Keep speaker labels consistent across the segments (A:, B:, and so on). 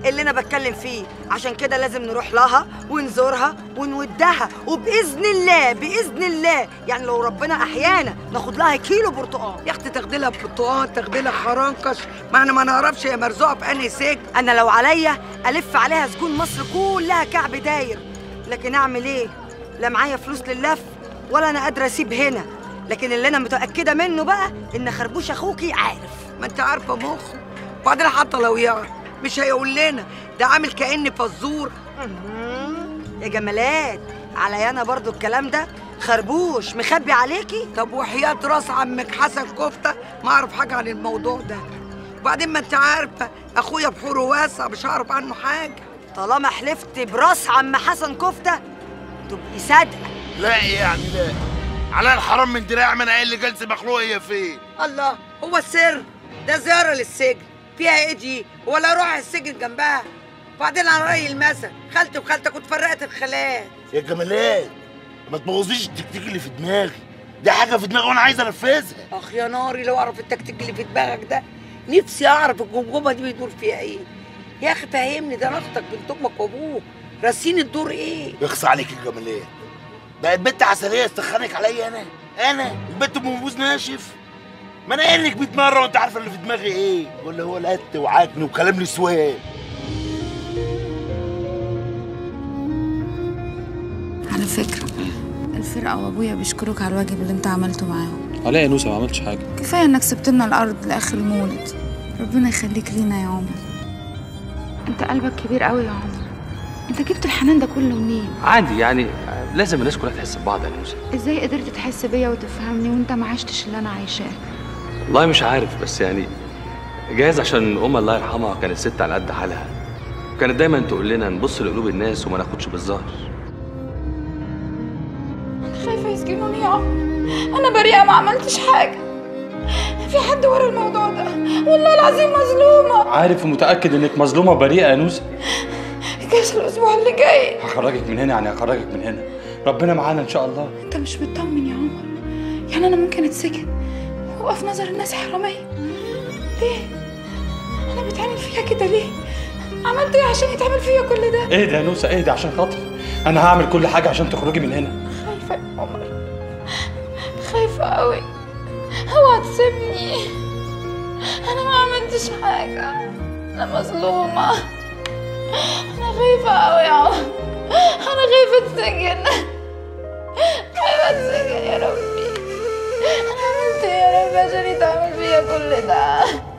A: اللي انا بتكلم فيه عشان كده لازم نروح لها ونزورها ونودها وباذن الله باذن الله يعني لو ربنا احيانا ناخد لها كيلو برتقال
B: يا اختي تاخدي لها برتقال تاخدي لها خرنكش ما احنا ما نعرفش هي مرزوقه في انهي سجن
A: انا لو عليا الف عليها سجون مصر كلها كعب داير لكن اعمل ايه لا معايا فلوس لللف ولا انا قادره اسيب هنا لكن اللي انا متاكده منه بقى ان خربوش اخوكي عارف
B: ما انت عارفه مخه وبعدين حتى لو يعرف مش هيقول لنا ده عامل كأن فزور
A: يا جمالات عليا انا برضو الكلام ده خربوش مخبي عليكي
B: طب وحياة راس عمك حسن كفتة ما اعرف حاجة عن الموضوع ده وبعدين ما انت عارفة اخويا بحوره واسع مش هعرف عنه حاجة
A: طالما حلفت براس عم حسن كفته تبقي صادقه
C: لا يعني لا على الحرام من دراع ما انا قايل لجلسه مخلوق هي فين
B: الله هو السر ده زيارة للسجن فيها ايه دي ولا اروح السجن جنبها وبعدين على رأي المثل خالتي وخالتك واتفرقت الخالات
C: يا جمالات ما تبوظيش التكتيك اللي في دماغي دي حاجه في دماغي وانا عايز انفذها
B: اخ يا ناري لو اعرف التكتيك اللي في دماغك ده نفسي اعرف الجمجمه دي بيدور فيها ايه يا اخي فهمني ده انا اختك بنت امك وابوك راسين الدور ايه
C: يخص عليك يا جمالات بقت بنت عسليه استخانك عليا انا انا البنت ام بوز ناشف ما انا قايل لك 100 مره وانت عارفه اللي في دماغي ايه ولا هو لقت وعاجني وكلام نسوان
D: على فكرة الفرقة وابويا بيشكروك على الواجب اللي انت عملته معاهم
E: علاء يا نوسه ما عملتش حاجه
D: كفاية انك سبت لنا الارض لاخر المولد ربنا يخليك لينا يا عمر انت قلبك كبير قوي يا عمر انت جبت الحنان ده كله منين
E: عادي يعني لازم الناس كلها تحس ببعض يا نوسه
D: ازاي قدرت تحس بيا وتفهمني وانت ما عشتش اللي انا عايشاه
E: والله مش عارف بس يعني جايز عشان ام الله يرحمها كانت ست على قد حالها كانت دايما تقول لنا نبص لقلوب الناس وما ناخدش بالظاهر
D: خايفة يسجنوني يا عمر انا بريئة ما عملتش حاجة في حد ورا الموضوع ده والله العظيم مظلومة
E: عارف ومتاكد انك مظلومه بريئه يا نوسه
D: جايز الاسبوع اللي جاي
E: هخرجك من هنا يعني هخرجك من هنا ربنا معانا ان شاء الله
D: انت مش مطمن يا عمر يعني انا ممكن اتسجن وابقى في نظر الناس حرامية ليه انا بيتعمل فيها كده ليه عملت ايه عشان يتعمل فيا كل ده
E: اهدى يا نوسه اهدى عشان خاطري انا هعمل كل حاجه عشان تخرجي من هنا
D: خايفة يا عمر خايفة قوي اوعى تسيبني انا ما عملتش حاجة انا مظلومة انا خايفة قوي يا عمر انا خايفة اتسجن خايفة اتسجن يا ربي انا عملت ايه يا ربي عشان يتعمل فيا كل ده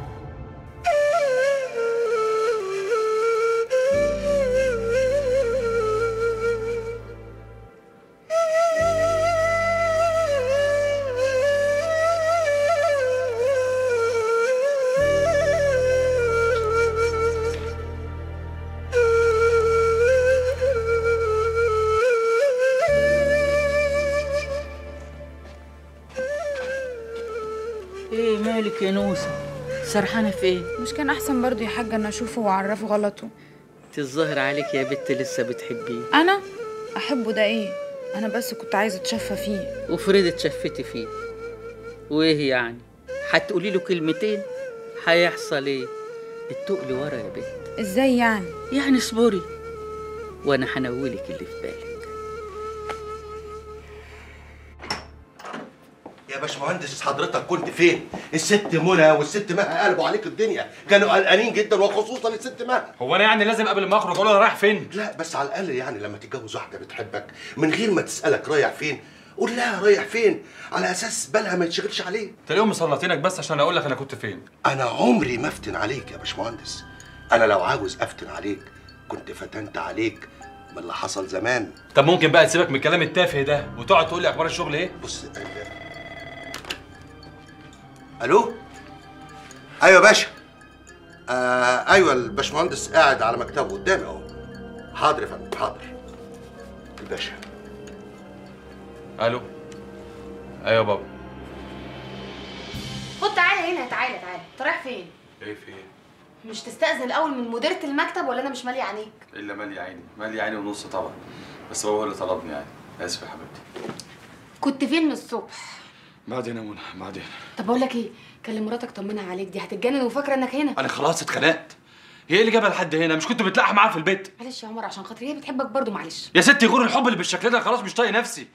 F: ايه مالك يا نوسة سرحانة في ايه؟
D: مش كان احسن برضو يا حاجة ان اشوفه واعرفه غلطه
F: انت الظاهر عليك يا بت لسه بتحبيه
D: انا احبه ده ايه انا بس كنت عايزة اتشفى فيه
F: وفريدة اتشفتي فيه وايه يعني؟ هتقولي له كلمتين هيحصل ايه؟ التقل ورا يا بت
D: ازاي يعني
F: يعني اصبري وانا هنولك اللي في بالك
G: يا باشمهندس حضرتك كنت فين؟ الست منى والست مها قلبوا عليك الدنيا، كانوا قلقانين جدا وخصوصا الست مها.
E: هو انا يعني لازم قبل ما اخرج اقول انا رايح فين
G: لا بس على الاقل يعني لما تتجوز واحده بتحبك من غير ما تسالك رايح فين، قول لها رايح فين على اساس بالها ما يتشغلش عليه.
E: تلاقيهم مسلطينك بس عشان اقول لك انا كنت فين
G: انا عمري ما افتن عليك يا باشمهندس. انا لو عاوز افتن عليك كنت فتنت عليك من اللي حصل زمان.
E: طب ممكن بقى تسيبك من الكلام التافه ده وتقعد تقول لي اخبار الشغل ايه
G: بص ال- الو ايوه يا باشا آه ايوه الباشمهندس قاعد على مكتبه قدامي اهو حاضر يا فندم حاضر الباشا
E: الو ايوه بابا
H: خد تعالى هنا تعالى تعالى انت رايح فين
E: ايه في ايه
H: مش تستأذن الاول من مديرة المكتب ولا انا مش مالي عينيك
E: الا مالي عيني مالي عيني ونص طبعا بس بابا هو اللي طلبني يعني اسف يا حبيبتي
H: كنت فين من الصبح
E: بعدين يا منى بعدين
H: طب بقول لك ايه كلم مراتك طمنها عليك دي هتتجنن وفاكره انك هنا
E: انا خلاص اتخنقت هي ايه اللي جابها لحد هنا مش كنت بتلاقح معاها في البيت
H: معلش يا عمر عشان خاطري هي بتحبك برضو معلش
E: يا ستي غور الحب اللي بالشكل ده خلاص مش طايق نفسي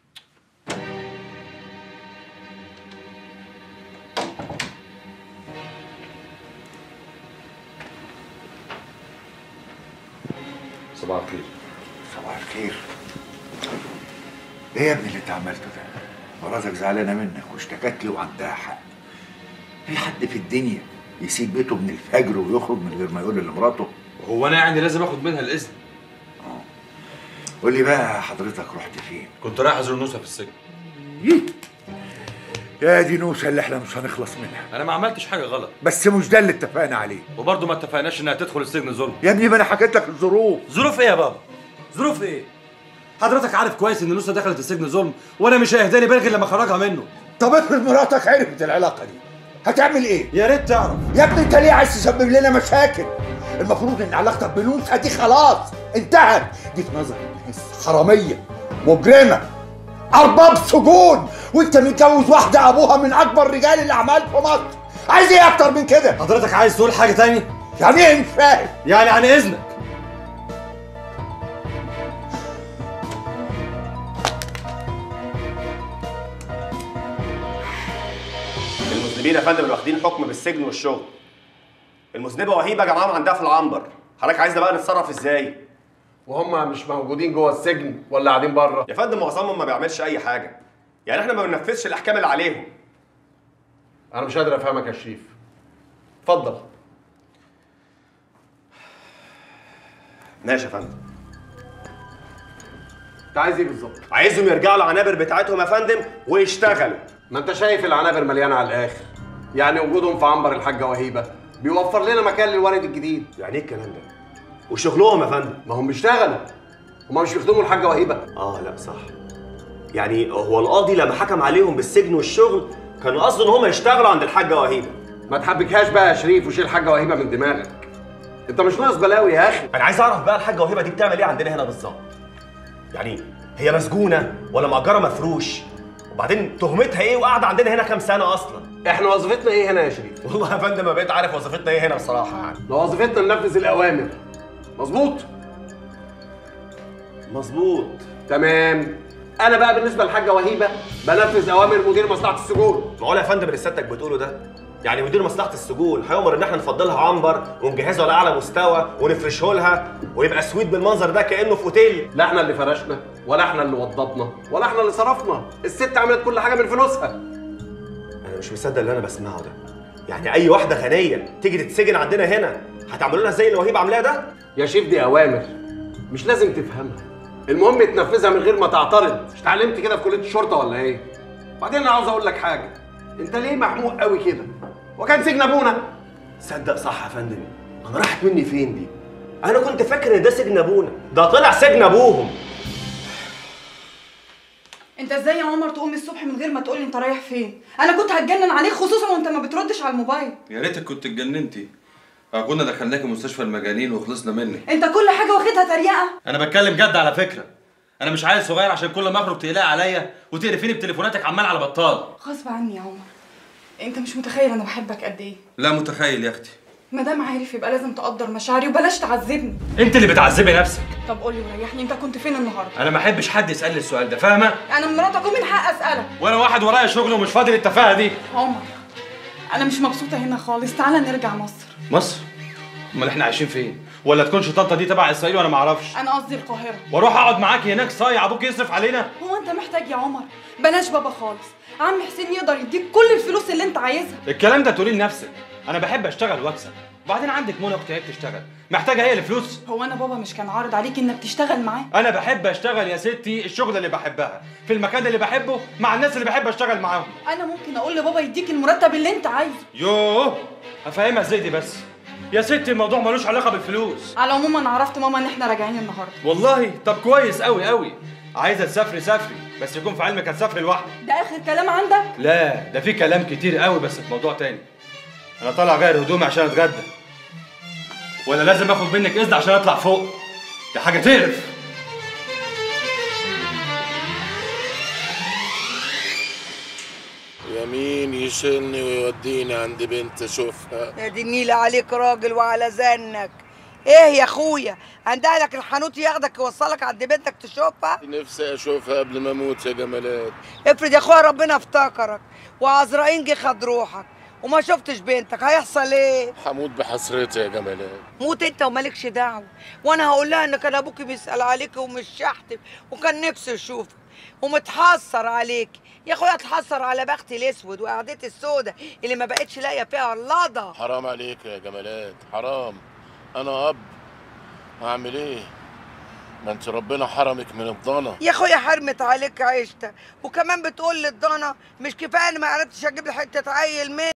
E: صباح الخير
I: صباح الخير ايه يا ابني اللي انت عملته ده مراتك زعلانه منك واشتكت لي وعندها حق في حد في الدنيا يسيب بيته من الفجر ويخرج من غير ما يقول لمراته
E: هو انا يعني لازم اخد منها الاذن
I: قول لي بقى حضرتك رحت فين
E: كنت رايح ازور نوسه في السجن
I: يا دي نوسه اللي احنا مش هنخلص منها
E: انا ما عملتش حاجه غلط
I: بس مش ده اللي اتفقنا عليه
E: وبرضه ما اتفقناش انها تدخل السجن ظلم
I: يا ابني ما انا حكيت لك الظروف
E: ظروف ايه يا بابا ظروف ايه حضرتك عارف كويس ان نوسه دخلت السجن ظلم وانا مش هيهداني بالغ لما اخرجها منه
I: طب افرض مراتك عرفت العلاقه دي هتعمل ايه
E: يا ريت تعرف
I: يا ابني انت ليه عايز تسبب لنا مشاكل المفروض ان علاقتك بنوسه دي خلاص انتهت دي في نظر الناس حراميه مجرمه ارباب سجون وانت متجوز واحده ابوها من اكبر رجال الاعمال في مصر عايز ايه اكتر من كده
E: حضرتك عايز تقول حاجه تاني
I: يعني ايه مش فاهم
E: يعني عن اذنك
J: المذنبين يا فندم اللي واخدين حكم بالسجن والشغل المذنبه وهيبه جمعهم عندها في العنبر حضرتك عايزنا بقى نتصرف ازاي
K: وهم مش موجودين جوه السجن ولا قاعدين بره
J: يا فندم معظمهم ما بيعملش اي حاجه يعني احنا ما بننفذش الاحكام اللي عليهم
K: انا مش قادر افهمك يا شريف اتفضل
J: ماشي يا فندم
K: انت عايز ايه بالظبط
J: عايزهم يرجعوا العنابر بتاعتهم يا فندم ويشتغلوا
K: ما انت شايف العنابر مليانه على الاخر يعني وجودهم في عنبر الحاجه وهيبه بيوفر لنا مكان للورد الجديد
J: يعني ايه الكلام ده وشغلهم يا فندم
K: ما هم بيشتغلوا هم مش بيخدموا الحاجه وهيبه
J: اه لا صح يعني هو القاضي لما حكم عليهم بالسجن والشغل كان قصده ان هم يشتغلوا عند الحاجه وهيبه
K: ما تحبكهاش بقى يا شريف وشيل الحاجه وهيبه من دماغك انت مش ناقص بلاوي يا اخي
J: انا عايز اعرف بقى الحاجه وهبه دي بتعمل ايه عندنا هنا بالظبط يعني هي مسجونه ولا مأجره مفروش وبعدين تهمتها ايه وقاعده عندنا هنا كام سنه اصلا
K: احنا وظيفتنا ايه هنا يا شريف
J: والله يا فندم ما بقيت عارف وظيفتنا ايه هنا بصراحه يعني
K: ده وظيفتنا ننفذ الاوامر مظبوط
J: مظبوط
K: تمام انا بقى بالنسبه للحاجه وهيبه بنفذ اوامر مدير مصلحه السجون
J: معقول يا فندم اللي سيادتك بتقوله ده يعني مدير مصلحه السجون هيؤمر ان احنا نفضلها عنبر ونجهزه لاعلى مستوى ونفرشه لها ويبقى سويت بالمنظر ده كانه في اوتيل
K: لا احنا اللي فرشنا ولا احنا اللي وضبنا ولا احنا اللي صرفنا الست عملت كل حاجه من فلوسها
J: انا مش مصدق اللي انا بسمعه ده يعني اي واحده غنيه تيجي تتسجن عندنا هنا هتعملوا لها زي اللي وهيب عاملاه ده
K: يا شيف دي اوامر مش لازم تفهمها المهم تنفذها من غير ما تعترض مش اتعلمت كده في كليه الشرطه ولا ايه بعدين انا عاوز اقول لك حاجه انت ليه محموق قوي كده وكان سجن ابونا
J: صدق صح يا فندم انا راحت مني فين دي انا كنت فاكر ان ده سجن ابونا ده طلع سجن ابوهم
L: انت ازاي يا عمر تقوم الصبح من غير ما تقولي انت رايح فين انا كنت هتجنن عليك خصوصا وانت ما بتردش على الموبايل
E: يا ريتك كنت اتجننتي آه، كنا دخلناكي مستشفى المجانين وخلصنا منك
L: انت كل حاجه واخدها تريقه
E: انا بتكلم جد على فكره انا مش عيل صغير عشان كل ما اخرج تقلقي عليا وتقرفيني بتليفوناتك عمال على بطال
L: غصب عني يا عمر انت مش متخيل انا بحبك قد ايه
E: لا متخيل يا اختي
L: ما دام عارف يبقى لازم تقدر مشاعري وبلاش تعذبني
E: انت اللي بتعذبي نفسك
L: طب قولي وريحني انت كنت فين النهارده
E: انا ما احبش حد يسالني السؤال ده فاهمه
L: انا مراتك ومن حق اسالك
E: وانا واحد ورايا شغل ومش فاضي للتفاهه دي
L: عمر انا مش مبسوطه هنا خالص تعالى نرجع مصر
E: مصر امال احنا عايشين فين ولا تكونش طنطا دي تبع اسرائيل وانا ما اعرفش
L: انا قصدي القاهره
E: واروح اقعد معاكي هناك صايع ابوك يصرف علينا
L: هو انت محتاج يا عمر بلاش بابا خالص عم حسين يقدر يديك كل الفلوس اللي انت عايزها
E: الكلام ده تقوليه لنفسك انا بحب اشتغل واكسب وبعدين عندك منى اختي هي بتشتغل محتاجه هي الفلوس
L: هو انا بابا مش كان عارض عليك انك تشتغل معاه
E: انا بحب اشتغل يا ستي الشغل اللي بحبها في المكان اللي بحبه مع الناس اللي بحب اشتغل معاهم
L: انا ممكن اقول لبابا يديك المرتب اللي انت عايزه
E: يوه هفهمها ازاي دي بس يا ستي الموضوع ملوش علاقه بالفلوس
L: على العموم انا عرفت ماما ان احنا راجعين النهارده
E: والله طب كويس قوي قوي عايزه تسافري سافري بس يكون في علمك هتسافري لوحدك
L: ده اخر كلام عندك
E: لا ده في كلام كتير قوي بس في موضوع تاني انا طالع غير هدومي عشان اتغدى ولا لازم اخد منك اذن عشان اطلع فوق دي حاجه تقرف
C: يا مين يشيلني ويوديني عند بنت اشوفها
B: يا دي النيلة عليك راجل وعلى زنك ايه يا اخويا عندها لك الحانوت ياخدك يوصلك عند بنتك تشوفها
C: نفسي اشوفها قبل ما اموت يا جمالات
B: افرض يا اخويا ربنا افتكرك وعزرائيل جه خد روحك وما شفتش بنتك هيحصل ايه
C: هموت بحسرتي يا جمالات
B: موت انت ومالكش دعوه وانا هقول لها ان كان ابوكي بيسال عليك ومش شحتف وكان نفسه يشوفك ومتحسر عليك يا اخويا اتحسر على بختي الاسود وقعدتي السودة اللي ما بقتش لاقيه فيها اللضه
C: حرام عليك يا جمالات حرام انا اب هعمل ايه ما انت ربنا حرمك من الضنا
B: يا اخويا حرمت عليك عيشتك وكمان بتقول للضنا مش كفايه ان ما عرفتش اجيب لي حته عيل منك